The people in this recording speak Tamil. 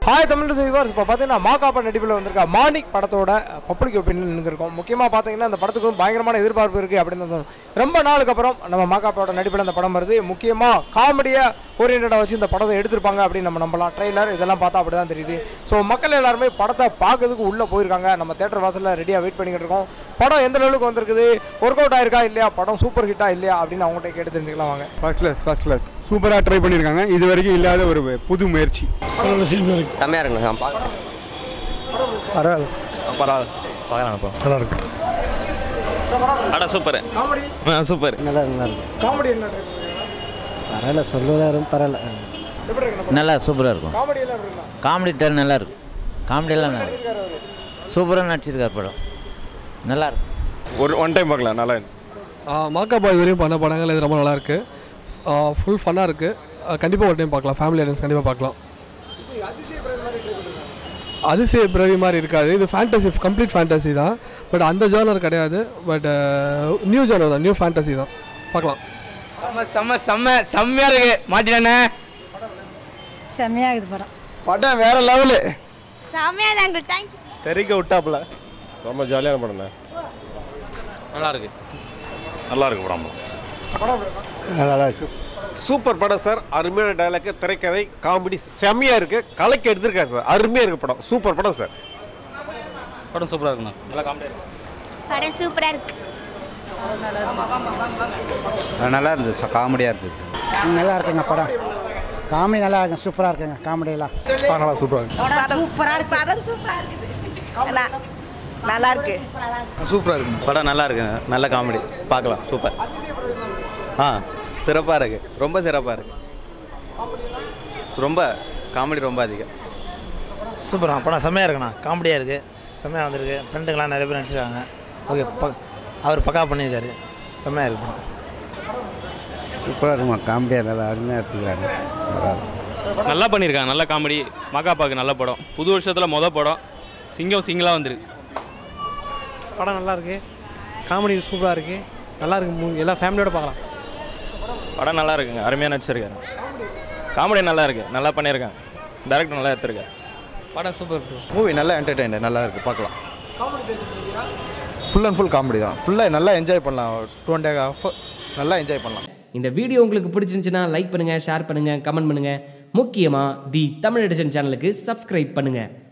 ஹாய் தமிழ் வியூவர்ஸ் இப்போ பார்த்தீங்கன்னா மாகாப்பா நடிப்பில் வந்திருக்க மாணிக் படத்தோட பப்ளிக் ஒப்பீனியன் இருக்கோம் முக்கியமாக பார்த்தீங்கன்னா இந்த படத்துக்கு பயங்கரமான எதிர்பார்ப்பு இருக்குது அப்படின்னு தான் தோணும் ரொம்ப நாளுக்கு அப்புறம் நம்ம மாகாப்பாவோட நடிப்பில் இந்த படம் வருது முக்கியமாக காமெடியாக ஓரியன்டாக வச்சு இந்த படத்தை எடுத்திருப்பாங்க அப்படின்னு நம்ம நம்பலாம் ட்ரெய்லர் இதெல்லாம் பார்த்தா அப்படி தான் தெரியுது ஸோ மக்கள் எல்லாருமே படத்தை பார்க்கறதுக்கு உள்ளே போயிருக்காங்க நம்ம தேட்டர் வாசலில் ரெடியாக வெயிட் பண்ணிக்கிட்டு இருக்கோம் படம் எந்த லெவலுக்கு வந்திருக்குது ஒர்க் அவுட் ஆயிருக்கா இல்லையா படம் சூப்பர் ஹிட்டா இல்லையா அப்படின்னு அவங்கள்ட்ட கேட்டு தெரிஞ்சுக்கலாம் வாங்க ஃபர்ஸ்ட் கிளாஸ் ஃபர்ஸ்ட் கிளாஸ் சூப்பராக ட்ரை பண்ணியிருக்காங்க இது வரைக்கும் இல்லாத ஒரு புது முயற்சி செம்மையாக இருக்குண்ணா நான் பார்க்குறேன் பரவாயில்ல பரவாயில்ல பார்க்கலாம் இப்போ நல்லா இருக்கு அட சூப்பர் காமெடி ஆ சூப்பர் நல்லா நல்லா இருக்கு காமெடி என்ன பரவாயில்ல சொல்லுவாரும் பரவாயில்ல எப்படி இருக்கு நல்லா சூப்பராக இருக்கும் காமெடி எல்லாம் எப்படி இருக்குண்ணா? காமெடி டர் நல்லா இருக்கு காமெடியெல்லாம் நல்லா இருக்காரு அவரு சூப்பராக நடிச்சிருக்கார் படம் நல்லா இருக்கு ஒரு ஒன் டைம் பார்க்கலாம் நல்லா மாக்கா பாய் வரையும் பண்ண படங்கள் இது ரொம்ப நல்லா இருக்கு ஃபுல் ஃபன்னாக இருக்கு கண்டிப்பாக ஒரு டைம் பார்க்கலாம் ஃபேமிலி ஆடியன்ஸ் கண்டிப்பாக பார்க்கலாம் இது அதிசய பிரேம் மாதிரி ட்ரை பண்ணிருக்காங்க அதிசய பிறவி மாதிரி இருக்காது இது ஃபேண்டசி கம்ப்ளீட் ஃபேண்டசி தான் பட் அந்த ஜானர் கிடையாது பட் நியூ ஜானர் தான் நியூ ஃபேண்டசி தான் பார்க்கலாம் செம்ம செம்ம செம்ம செம்மையாக இருக்கு மாட்டினே செம்மையாகுது படம் படம் வேற லெவலு செம்மையாக தான் எங்களுக்கு தேங்க்யூ தெரிக்க விட்டாப்புல ரொம்ப ஜாலியான படம் தான் நல்லா இருக்கு நல்லா இருக்கு படம் நல்லா இருக்கு சூப்பர் படம் சார் அருமையான டைலாக் திரைக்கதை காமெடி செம்மையாக இருக்கு கலைக்கு எடுத்திருக்காரு சார் அருமையாக இருக்கு படம் சூப்பர் படம் சார் படம் சூப்பராக இருக்குண்ணா நல்லா காமெடி படம் சூப்பராக இருக்கு நல்லா இருந்துச்சு காமெடியாக இருந்துச்சு நல்லா இருக்குங்க படம் காமெடி நல்லா இருக்குங்க சூப்பராக இருக்குங்க காமெடியெல்லாம் நல்லா சூப்பராக இருக்கு சூப்பராக இருக்கு படம் சூப்பராக இருக்குது நல்லா இருக்கு சூப்பராக இருக்கு படம் நல்லா இருக்குங்க நல்ல காமெடி பார்க்கலாம் சூப்பர் ஆ சிறப்பாக இருக்கு ரொம்ப சிறப்பாக இருக்கு ரொம்ப காமெடி ரொம்ப அதிகம் சூப்பராக படம் செம்மையாக இருக்குண்ணா காமெடியாக இருக்குது செம்மையாக வந்திருக்கு ஃப்ரெண்டுங்களாம் நிறைய பேர் நடிச்சிருக்காங்க ஓகே ப அவர் பக்கா பண்ணியிருக்காரு செம்மையாக இருக்கு படம் சூப்பராக இருக்குமா காமெடியாக நல்லா அருமையாக எடுத்துக்கிறாங்க நல்லா பண்ணியிருக்காங்க நல்ல காமெடி மகாப்பாக்கு நல்ல படம் புது வருஷத்தில் மொதல் படம் சிங்கம் சிங்கிளாக வந்திருக்கு படம் நல்லா இருக்கு காமெடி சூப்பராக இருக்கு நல்லா இருக்கு மூவி எல்லாம் ஃபேமிலியோட பார்க்கலாம் படம் நல்லா இருக்குங்க அருமையாக நடிச்சிருக்காரு காமெடி நல்லா இருக்கு நல்லா பண்ணியிருக்காங்க டேரக்டர் நல்லா எடுத்திருக்காரு படம் சூப்பர் மூவி நல்லா என்டர்டெயின் நல்லா இருக்குது பார்க்கலாம் ஃபுல் அண்ட் ஃபுல் காமெடி தான் ஃபுல்லாக நல்லா என்ஜாய் பண்ணலாம் டூ அண்ட் ஹாஃப் நல்லா என்ஜாய் பண்ணலாம் இந்த வீடியோ உங்களுக்கு பிடிச்சிருந்துச்சுன்னா லைக் பண்ணுங்கள் ஷேர் பண்ணுங்கள் கமெண்ட் பண்ணுங்கள் முக்கியமாக தி தமிழ் எடிஷன் சேனலுக்கு சப்ஸ்கிரைப் பண்ணுங்கள்